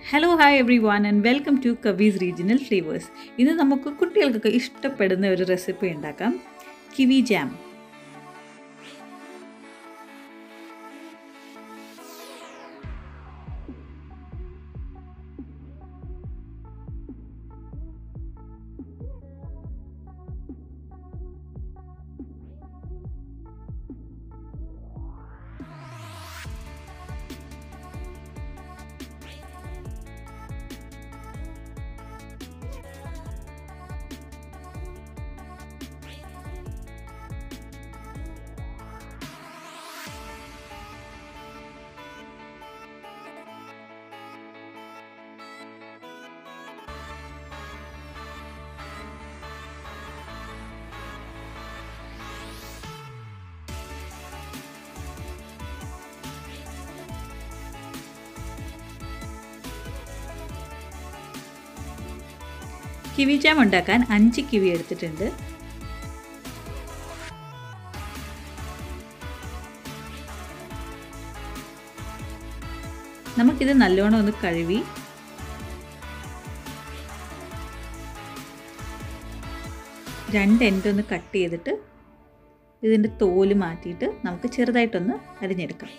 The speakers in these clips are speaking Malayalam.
hello hi everyone and welcome to Kavi's regional flavours ഇന്ന് നമുക്ക് കുട്ടികൾക്കൊക്കെ ഇഷ്ടപ്പെടുന്ന ഒരു റെസിപ്പി ഉണ്ടാക്കാം കിവി ജാം കിവി ജാം ഉണ്ടാക്കാൻ അഞ്ച് കിവി എടുത്തിട്ടുണ്ട് നമുക്കിത് നല്ലോണം ഒന്ന് കഴുകി രണ്ട് എൻഡ് ഒന്ന് കട്ട് ചെയ്തിട്ട് ഇതിൻ്റെ തോല് മാറ്റിയിട്ട് നമുക്ക് ചെറുതായിട്ടൊന്ന് അരിഞ്ഞെടുക്കാം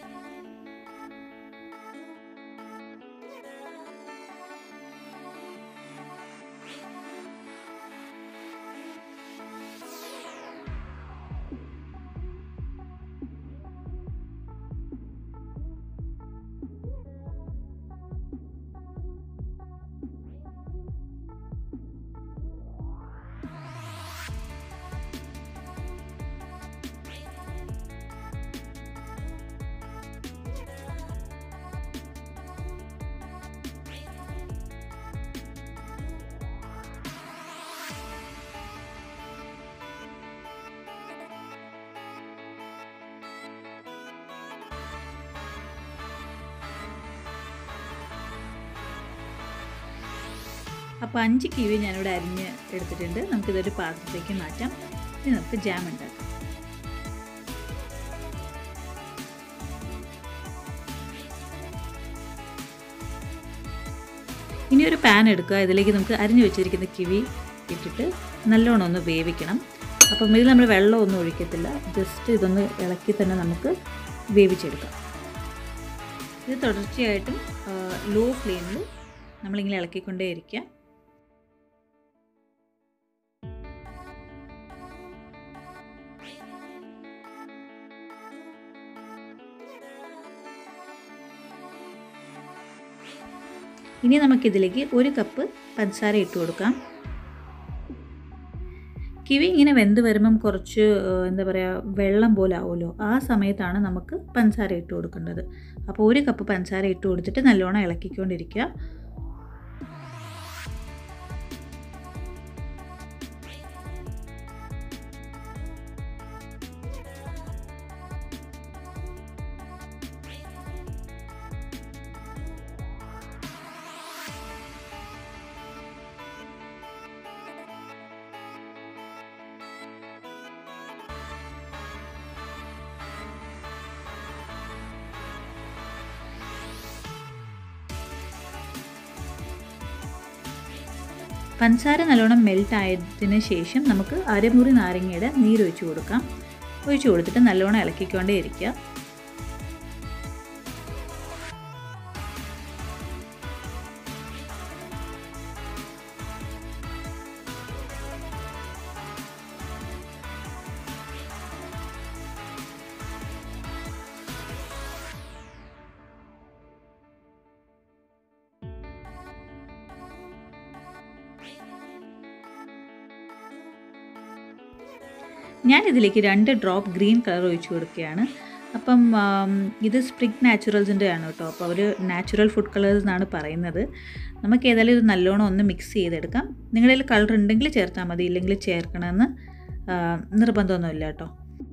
അപ്പോൾ അഞ്ച് കിവി ഞാനിവിടെ അരിഞ്ഞ് എടുത്തിട്ടുണ്ട് നമുക്കിതൊരു പാത്രത്തിലേക്ക് മാറ്റാം ഇനി നമുക്ക് ജാം ഉണ്ടാക്കാം ഇനി ഒരു പാൻ എടുക്കുക ഇതിലേക്ക് നമുക്ക് അരിഞ്ഞു വെച്ചിരിക്കുന്ന കിവി ഇട്ടിട്ട് നല്ലോണം ഒന്ന് വേവിക്കണം അപ്പം ഇതിൽ നമ്മൾ വെള്ളമൊന്നും ഒഴിക്കത്തില്ല ജസ്റ്റ് ഇതൊന്ന് ഇളക്കി തന്നെ നമുക്ക് വേവിച്ചെടുക്കാം ഇത് തുടർച്ചയായിട്ടും ലോ ഫ്ലെയിമിൽ നമ്മളിങ്ങനെ ഇളക്കിക്കൊണ്ടേ ഇരിക്കുക ഇനി നമുക്കിതിലേക്ക് ഒരു കപ്പ് പഞ്ചസാര ഇട്ട് കൊടുക്കാം കിവി ഇങ്ങനെ വെന്ത് വരുമ്പം കുറച്ച് എന്താ പറയുക വെള്ളം പോലെ ആവുമല്ലോ ആ സമയത്താണ് നമുക്ക് പഞ്ചസാര ഇട്ട് കൊടുക്കേണ്ടത് അപ്പോൾ ഒരു കപ്പ് പഞ്ചസാര ഇട്ട് കൊടുത്തിട്ട് നല്ലോണം ഇളക്കിക്കൊണ്ടിരിക്കുക പഞ്ചസാര നല്ലോണം മെൽറ്റ് ആയതിനു ശേഷം നമുക്ക് അരമുറി നാരങ്ങയുടെ നീരൊഴിച്ച് കൊടുക്കാം ഒഴിച്ചു കൊടുത്തിട്ട് നല്ലോണം ഇളക്കിക്കൊണ്ടേ ഇരിക്കുക ഞാൻ ഇതിലേക്ക് രണ്ട് ഡ്രോപ്പ് ഗ്രീൻ കളർ ഒഴിച്ചു കൊടുക്കുകയാണ് അപ്പം ഇത് സ്പ്രിഗ് നാച്ചുറൽസിൻ്റെ ആണ് കേട്ടോ അപ്പോൾ അവർ നാച്ചുറൽ ഫുഡ് കളേഴ്സ് എന്നാണ് പറയുന്നത് നമുക്ക് ഏതായാലും ഇത് നല്ലോണം ഒന്ന് മിക്സ് ചെയ്തെടുക്കാം നിങ്ങളുടെ കയ്യിൽ കളർ ഉണ്ടെങ്കിൽ ചേർത്താൽ മതി ഇല്ലെങ്കിൽ ചേർക്കണമെന്ന് നിർബന്ധമൊന്നുമില്ല കേട്ടോ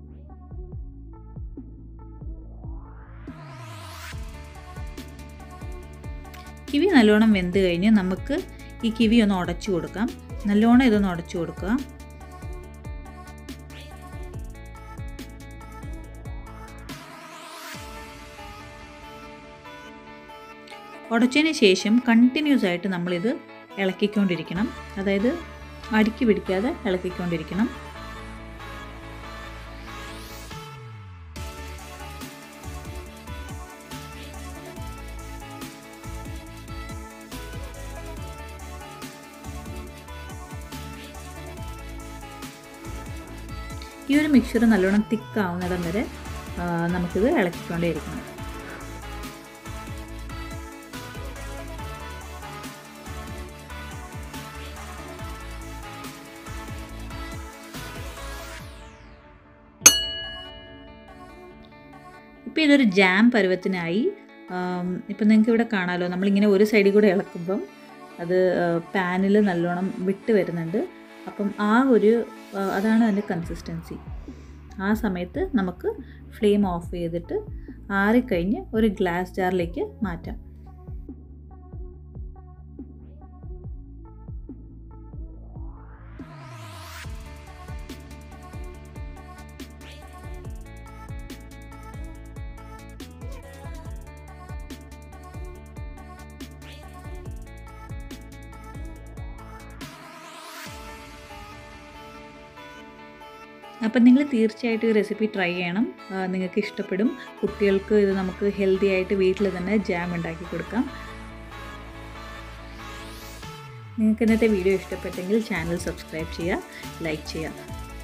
കിവി നല്ലോണം വെന്ത് കഴിഞ്ഞ് നമുക്ക് ഈ കിവി ഒന്ന് ഉടച്ചു കൊടുക്കാം നല്ലോണം ഇതൊന്ന് ഉടച്ചു കൊടുക്കുക ഉടച്ചതിന് ശേഷം കണ്ടിന്യൂസ് ആയിട്ട് നമ്മളിത് ഇളക്കിക്കൊണ്ടിരിക്കണം അതായത് അടുക്കി പിടിക്കാതെ ഇളക്കിക്കൊണ്ടിരിക്കണം ഈ ഒരു മിക്സ്ചർ നല്ലോണം തിക്കാവുന്നിടം വരെ ആ, നമുക്കിത് ഇളക്കിക്കൊണ്ടേയിരിക്കണം ഇപ്പോൾ ഇതൊരു ജാം പരുവത്തിനായി ഇപ്പം നിങ്ങൾക്ക് ഇവിടെ കാണാമല്ലോ നമ്മളിങ്ങനെ ഒരു സൈഡിൽ കൂടെ ഇളക്കുമ്പം അത് പാനിൽ നല്ലോണം വിട്ട് വരുന്നുണ്ട് അപ്പം ആ ഒരു ആ, അതാണ് അതിൻ്റെ കൺസിസ്റ്റൻസി ആ സമയത്ത് നമുക്ക് ഫ്ലെയിം ഓഫ് ചെയ്തിട്ട് ആറിക്കഴിഞ്ഞ് ഒരു ഗ്ലാസ് ജാറിലേക്ക് മാറ്റാം അപ്പം നിങ്ങൾ തീർച്ചയായിട്ടും ഈ റെസിപ്പി ട്രൈ ചെയ്യണം ആ, നിങ്ങൾക്ക് ഇഷ്ടപ്പെടും കുട്ടികൾക്ക് ഇത് നമുക്ക് ഹെൽത്തി ആയിട്ട് വീട്ടിൽ തന്നെ ജാം ഉണ്ടാക്കി കൊടുക്കാം നിങ്ങൾക്ക് ഇന്നത്തെ വീഡിയോ ഇഷ്ടപ്പെട്ടെങ്കിൽ ചാനൽ സബ്സ്ക്രൈബ് ചെയ്യുക ലൈക്ക് ചെയ്യുക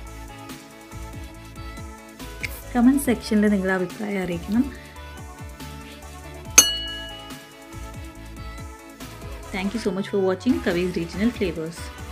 കമൻറ്റ് സെക്ഷനിൽ നിങ്ങളുടെ അഭിപ്രായം അറിയിക്കണം thank you so much for watching Kavi's regional flavours